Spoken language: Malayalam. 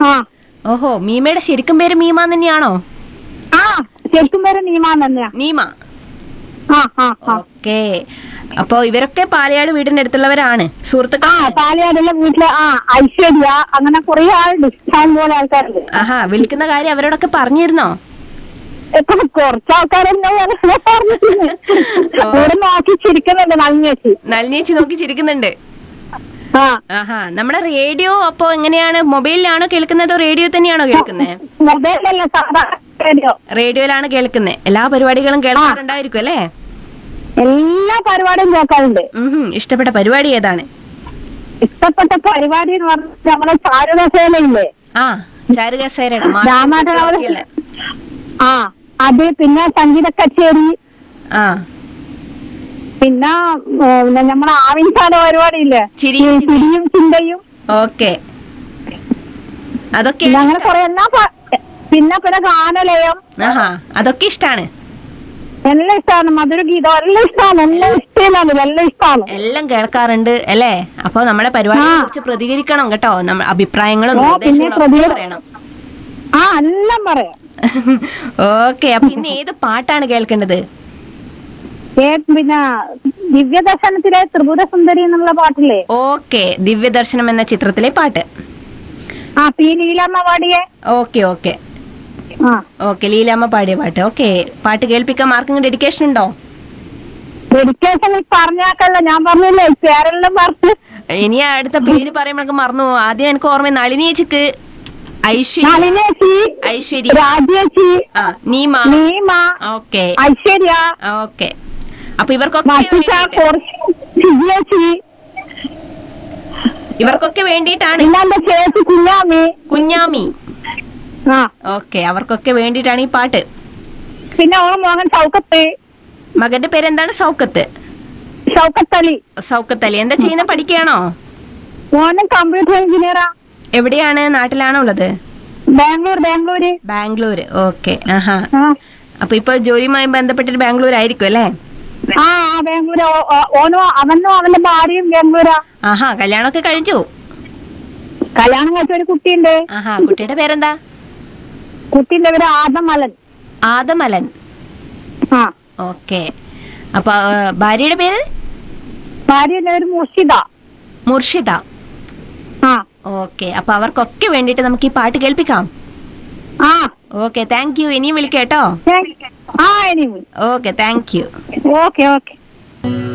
ആ ഓഹോ മീമയുടെ ശരിക്കും പേര് മീമ തന്നെയാണോ ആ ശരിക്കും പേര് നീമാൻ തന്നെയാ നീമ ആ ആ ആ ഓക്കെ അപ്പോ ഇവരൊക്കെ പാലയാട് വീടിന്റെ അടുത്തുള്ളവരാണ് ആ സുഹൃത്തുക്കൾ പാലയാടുള്ള വീട്ടിലെ ആ ഐശ്വര്യ അങ്ങനെ കുറെ ആളുണ്ട് ഇഷ്ടം പോലെ ആൾക്കാരുണ്ട് ആഹാ വിളിക്കുന്ന കാര്യം അവരോടൊക്കെ പറഞ്ഞിരുന്നോ ഇപ്പൊ കുറച്ച് ആൾക്കാരെന്നെ അങ്ങനെ പറഞ്ഞിട്ടുണ്ട്. ഇവിടെ നോക്കി ചിരിക്കുന്നുണ്ട് നന്ദിയേച്ചി നളിനേച്ചി നോക്കി ചിരിക്കുന്നുണ്ട് ആ ആഹാ നമ്മുടെ റേഡിയോ അപ്പോ എങ്ങനെയാണ് മൊബൈലിലാണോ കേൾക്കുന്നത് റേഡിയോ തന്നെയാണോ കേൾക്കുന്നത് മൊബൈലല്ല സാധാ റേഡിയോ റേഡിയോയിലാണ് കേൾക്കുന്നത് എല്ലാ പരിപാടികളും കേൾക്കാറുണ്ടായിരിക്കും അല്ലേ എല്ലാ പരിപാടിയും കേൾക്കാറുണ്ട് ഉം ഇഷ്ടപ്പെട്ട പരിപാടി ഏതാണ് ഇഷ്ടപ്പെട്ട പരിപാടി എന്ന് പറഞ്ഞാൽ നമ്മളെ ചാരുകസേനയില്ലേ ആ ചാരുകസേരയുടെ രാമാട്ടൻ അവര് ആ അത് പിന്നെ സംഗീത കച്ചേരി ആ പിന്നെ ഏ, പിന്നെ നമ്മളെ ആവിൻസാല പരിപാടിയില്ലേ ചിരിയും ഈ ചിരിയും ചിന്തയും ഓക്കെ അതൊക്കെ പിന്നെ അങ്ങനെ കുറെ എല്ലാ പ- പിന്നെ പിന്നെ ഗാനലയം ആഹാ അതൊക്കെ ഇഷ്ടാണ് എല്ലാം ഇഷ്ടമാണ് മധുരഗീതം എല്ലാം ഇഷ്ടമാണ് എല്ലാം ഇഷ്ടമാണ് എല്ലാം ഇഷ്ടമാണ് എല്ലാം കേൾക്കാറുണ്ട് അല്ലേ അപ്പൊ നമ്മുടെ പരിപാടിയെ ആ. കുറിച്ച് പ്രതികരിക്കണം കേട്ടോ നമ്മുടെ അഭിപ്രായങ്ങളും ഓ, പിന്നെ നിർദ്ദേശങ്ങളും ഒക്കെ പ്രതികരി- പറയണം ആ എല്ലാം പറയാം ഓക്കെ അപ്പൊ ഇന്ന് ഏത് പാട്ടാണ് കേൾക്കേണ്ടത് ഏ പിന്നെ ദിവ്യദർശനത്തിലെ ത്രിപുര സുന്ദരി എന്നുള്ള പാട്ടില്ലേ ഓക്കെ ദിവ്യദർശനം എന്ന ചിത്രത്തിലെ പാട്ട് ആ പി ലീലാമ്മ പാടിയെ ഓക്കെ ഓക്കെ ആ ഓക്കെ ലീലാമ്മ പാടിയ പാട്ട് ഓക്കെ പാട്ട് കേൾപ്പിക്കാൻ ആർക്കെങ്കിലും ഡെഡിക്കേഷൻ ഉണ്ടോ ഡെഡിക്കേഷൻ പറഞ്ഞാക്കല്ല ഞാൻ പറഞ്ഞില്ലേ പേരെല്ലാം പറഞ്ഞു ഇനി അടുത്ത പേര് പറയുമ്പോഴൊക്കെ മറന്നു പോകും. ആദ്യം എനിക്ക് ഓർമ്മ നളിനി ചേച്ചിക്ക് ഐശ്വര്യ നളിനേച്ചി ഐശ്വര്യ രാജേച്ചി ആ നീമ നീമ ഓക്കെ ഐശ്വര്യ ഓക്കെ അപ്പൊ ഇവർക്കൊക്കെ മറ്റുഷ വേണ്ടിയിട്ട് സിജേച്ചി ഇവർക്കൊക്കെ വേണ്ടിയിട്ടാണ് പിന്നെ എന്റെ ചേച്ചി കുഞ്ഞാമി കുഞ്ഞാമി ആ ഓക്കെ അവർക്കൊക്കെ വേണ്ടിയിട്ടാണ് ഈ പാട്ട് പിന്നെ ഓ മോഹൻ സൗക്കത്ത് മകന്റെ പേരെന്താണ് സൗക്കത്ത് ഷൗക്കത്തലി സൗക്കത്ത് അലി എന്താ ചെയ്യുന്ന പഠിക്കുകയാണോ മോനും കമ്പ്യൂട്ടർ എഞ്ചിനീയറാ എവിടെയാണ് നാട്ടിലാണോ ഉള്ളത് ബാംഗ്ലൂർ ബാംഗ്ലൂര് ബാംഗ്ലൂര് ഓക്കെ ആഹാ ആ അപ്പൊ ഇപ്പൊ ജോലിയുമായി ബന്ധപ്പെട്ടിട്ട് ബാംഗ്ലൂർ ആയിരിക്കും അല്ലേ ആ ആ ബാംഗ്ലൂര് ഓ- ഓ- ഓനോ അവനും അവന്റെ ഭാര്യയും ബാംഗ്ലൂരാ ആഹാ കല്യാണമൊക്കെ കഴിച്ചു കല്യാണം കഴിച്ച ഒരു കുട്ടിയുണ്ട് ആഹാ കുട്ടിയുടെ പേരെന്താ കുട്ടിന്റെ പേര് ആദമലൻ ആദമലൻ ആ ഓക്കെ അപ്പൊ ആ, ഭാര്യയുടെ പേര് ഭാര്യന്റെ പേര് മുർഷിദ മുർഷിദ ആ ഓക്കെ അപ്പൊ അവർക്കൊക്കെ വേണ്ടിയിട്ട് നമുക്ക് ഈ പാട്ട് കേൾപ്പിക്കാം ആ ഓക്കെ താങ്ക് യു ഇനിയും വിളിക്കാം കേട്ടോ ആ ഇനി okay thank you okay okay